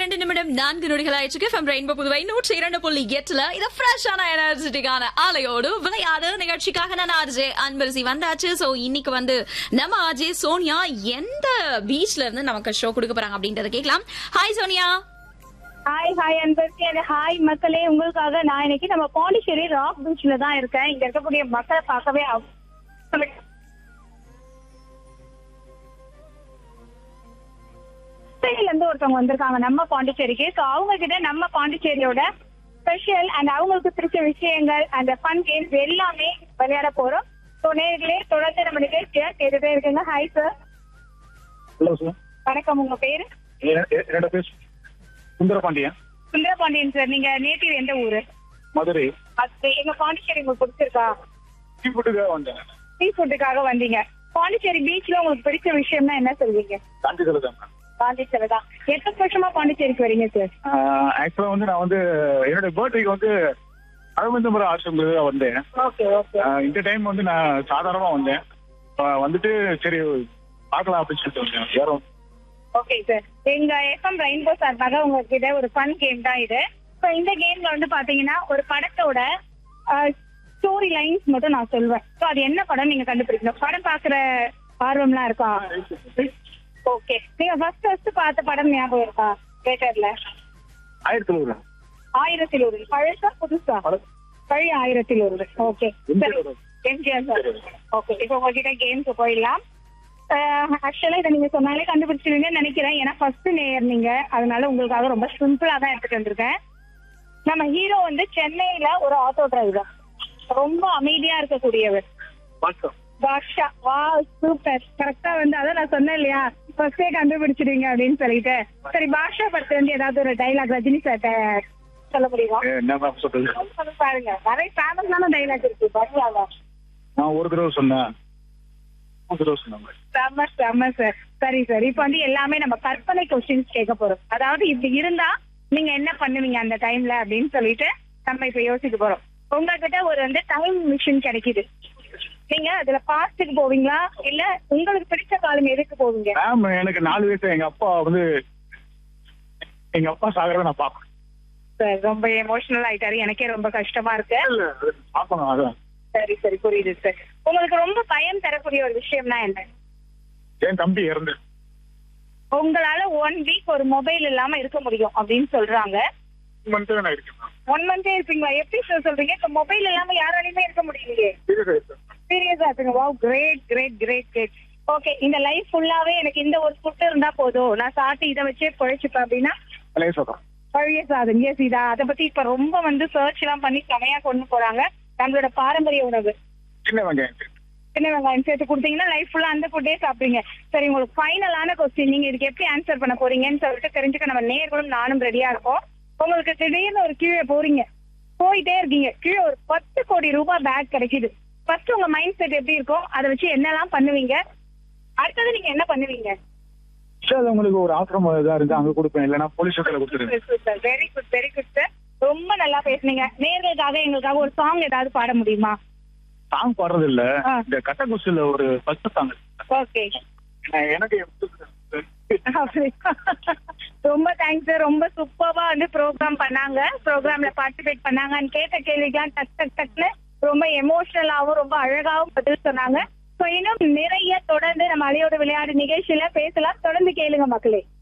இரண்டு நிமிடம் நான்கு நொடிகள் ஆயிடுச்சு ஃப்ரம் ரெயின்போ புதுவை நூற்றி இரண்டு புள்ளி எட்டுல இது ஃப்ரெஷ்ஷான எனர்ஜெட்டிக்கான ஆலையோடு விளையாடு நிகழ்ச்சிக்காக நான் ஆர்ஜே அன்பரசி வந்தாச்சு சோ இன்னைக்கு வந்து நம்ம ஆர்ஜே சோனியா எந்த பீச்ல இருந்து நமக்கு ஷோ கொடுக்க போறாங்க அப்படின்றத கேட்கலாம் ஹாய் சோனியா ஹாய் ஹாய் அன்பர்சி and ஹாய் மக்களே உங்களுக்காக நான் இன்னைக்கு நம்ம பாண்டிச்சேரி ராக் பீச்ல தான் இருக்கேன் இங்க இருக்கக்கூடிய மக்களை பார்க்கவே அவ்- பாண்டிச்சேரியில இருந்து ஒருத்தவங்க வந்திருக்காங்க நம்ம பாண்டிச்சேரிக்கு சோ அவங்க கிட்ட நம்ம பாண்டிச்சேரியோட ஸ்பெஷல் அண்ட் அவங்களுக்கு பிடிச்ச விஷயங்கள் அந்த ஃபன் கேம்ஸ் எல்லாமே விளையாட போறோம் சோ நேர்களே தொடர்ந்து நம்ம நிகழ்ச்சியா கேட்டுட்டே இருக்குங்க ஹாய் சார் ஹலோ சார் வணக்கம் உங்க பேரு எ- எ- என்னோட பேர் சுந்தரபாண்டியன் சுந்தரபாண்டியன் சார் நீங்க நேட்டிவ் எந்த ஊரு மதுரை அது எங்க பாண்டிச்சேரி உங்களுக்கு பிடிச்சிருக்கா டீ ஃபுட்டுக்காக வந்தேன் சீ ஃபுட்டுக்காக வந்தீங்க பாண்டிச்சேரி பீச்ல உங்களுக்கு பிடிச்ச விஷயம்னா என்ன சொல்வீங்க காந்தி தான் பாண்டிச்சேரி தான் எத்தனை வருஷமா பாண்டிச்சேரிக்கு வரீங்க சார் ஆக்சுவலா வந்து நான் வந்து என்னோட பர்த்டேக்கு வந்து அரவிந்தபுரம் ஆசிரமத்துக்கு தான் வந்தேன் ஓகே ஓகே ஆஹ் இந்த டைம் வந்து நான் சாதாரணமா வந்தேன் ஆஹ் வந்துட்டு சரி பார்க்கலாம் அப்படின்னு சொல்லிட்டு வந்தேன் வேற ஒண்ணும் ஓகே சார் எங்க எஃப்எம் ரெயின்போ சார்பாக உங்ககிட்ட ஒரு ஃபன் கேம் தான் இது இப்போ இந்த கேம்ல வந்து பாத்தீங்கன்னா ஒரு படத்தோட ஸ்டோரி லைன்ஸ் மட்டும் நான் சொல்வேன் ஸோ அது என்ன படம் நீங்க கண்டுபிடிக்கணும் படம் பாக்குற ஆர்வம்லாம் இருக்கா ஓகே நீங்க ஃபர்ஸ்ட் ஃபர்ஸ்ட் பார்த்த படம் ஞாபகம் இருக்கா தியேட்டர்ல ஆயிரத்தி தொண்ணூறு ஆயிரத்தில் ஒரு பழசா புதுசா பழைய ஆயிரத்தில் ஒரு okay MGR. MGR sir okay இப்போ உங்ககிட்ட கேம்க்கு போயிடலாம் ஆக்சுவலா இதை நீங்க சொன்னாலே கண்டுபிடிச்சிருவீங்கன்னு நினைக்கிறேன் ஏன்னா ஃபர்ஸ்ட் நேயர் நீங்க அதனால உங்களுக்காக ரொம்ப சிம்பிளா தான் எடுத்துட்டு வந்திருக்கேன் நம்ம ஹீரோ வந்து சென்னையில ஒரு ஆட்டோ டிரைவர் ரொம்ப அமைதியா இருக்கக்கூடியவர் பாஸ்கர் பாஷா வா சூப்பர் கரெக்டா வந்து அதான் நான் சொன்னேன் இல்லையா ஃபர்ஸ்டே கண்டுபிடிச்சிருவீங்க அப்படின்னு சொல்லிட்டு சரி பாஷா படத்துல வந்து ஏதாவது ஒரு டைலாக் ரஜினி சார் சொல்ல முடியுமா ஏ, என்ன மேம் சொல்றது சொல்லி பாருங்க நிறைய ஃபேமஸான டைலாக் இருக்கு பாஷாவா நான் ஒரு தடவை சொன்னேன் ஒரு தடவை சொன்னேன் செம்ம செம்ம சார் சரி சார் இப்போ வந்து எல்லாமே நம்ம கற்பனை கொஸ்டின்ஸ் கேட்க போறோம் அதாவது இப்படி இருந்தா நீங்க என்ன பண்ணுவீங்க அந்த டைம்ல அப்படின்னு சொல்லிட்டு நம்ம இப்ப யோசிக்க போறோம் உங்ககிட்ட ஒரு வந்து டைம் மிஷின் கிடைக்குது நீங்க அதுல பாஸ்டுக்கு போவீங்களா இல்ல உங்களுக்கு பிடிச்ச காலம் எதுக்கு போவீங்க மேம் எனக்கு நாலு வயசு எங்க அப்பா வந்து எங்க அப்பா சாகரவை நான் பார்க்கணும் சார் ரொம்ப எமோஷனல் ஆயிட்டாரு எனக்கே ரொம்ப கஷ்டமா இருக்கு இல்ல பார்க்கணும் அதான் சரி சரி புரியுது சார் உங்களுக்கு ரொம்ப பயம் தரக்கூடிய ஒரு விஷயம்னா என்ன என் தம்பி இறந்து உங்களால ஒன் வீக் ஒரு மொபைல் இல்லாம இருக்க முடியும் அப்படின்னு சொல்றாங்க மந்த் நான் இருக்கேன் மேம் ஒன் மந்தே இருப்பீங்களா எப்படி சார் சொல்றீங்க இப்ப மொபைல் இல்லாம யாராலையுமே இருக்க முடியலையே சீரியஸா இருக்கேன் சீரியஸா இருப்பீங்க wow great great great great okay இந்த லைஃப் ஃபுல்லாவே எனக்கு இந்த ஒரு ஃபுட் இருந்தா போதும் நான் சாப்பிட்டு இதை வச்சே குழைச்சுப்பேன் அப்படின்னா பழைய சொல்றேன் பழைய சாதம் எஸ் இதா அதை பத்தி இப்ப ரொம்ப வந்து சர்ச் எல்லாம் பண்ணி செமையா கொண்டு போறாங்க நம்மளோட பாரம்பரிய உணவு சின்ன வெங்காயம் சேர்த்து. சின்ன வெங்காயம் சேர்த்து கொடுத்தீங்கன்னா லைஃப் ஃபுல்லா அந்த ஃபுட்டே சாப்பிடுங்க சரி உங்களுக்கு ஃபைனலான கொஸ்டின் நீங்க இதுக்கு எப்படி ஆன்சர் பண்ண போறீங்கன்னு சொல்லிட்டு தெரிஞ்சுக்க நம்ம நேர்களும் நானும் ரெடியா இருக்கோம் உங்களுக்கு திடீர்னு ஒரு கீழே போறீங்க போயிட்டே இருக்கீங்க கீழே ஒரு பத்து கோடி ரூபாய் பேக் கிடைக்குது ஃபர்ஸ்ட் உங்க மைண்ட் செட் எப்படி இருக்கும் அதை வச்சு என்னெல்லாம் பண்ணுவீங்க அடுத்தது நீங்க என்ன பண்ணுவீங்க சரி அது உங்களுக்கு ஒரு ஆசிரமம் இதா இருந்து அங்க கொடுப்பேன் இல்லைன்னா போலீஸ் ஸ்டேஷன்ல கொடுத்துருங்க very good very good sir ரொம்ப நல்லா பேசுனீங்க நேர்களுக்காக எங்களுக்காக ஒரு சாங் ஏதாவது பாட முடியுமா சாங் பாடுறது இல்ல ஆ. இந்த கட்டகுச்சில ஒரு ஃபர்ஸ்ட் சாங் ஓகே எனக்கு அப்படி. ரொம்ப தேங்க்ஸ் சார் ரொம்ப சூப்பர்வா வந்து ப்ரோக்ராம் பண்ணாங்க ப்ரோக்ராம்ல பார்ட்டிசிபேட் பண்ணாங்கன்னு கேட்ட கேள்விக்கெல்லாம் டக் டக் டக்னு ரொம்ப எமோஷனலாவும் ரொம்ப அழகாவும் பதில் சொன்னாங்க ஸோ இன்னும் நிறைய தொடர்ந்து நம்ம அலையோட விளையாடு நிகழ்ச்சியில பேசலாம் தொடர்ந்து கேளுங்க மக்களே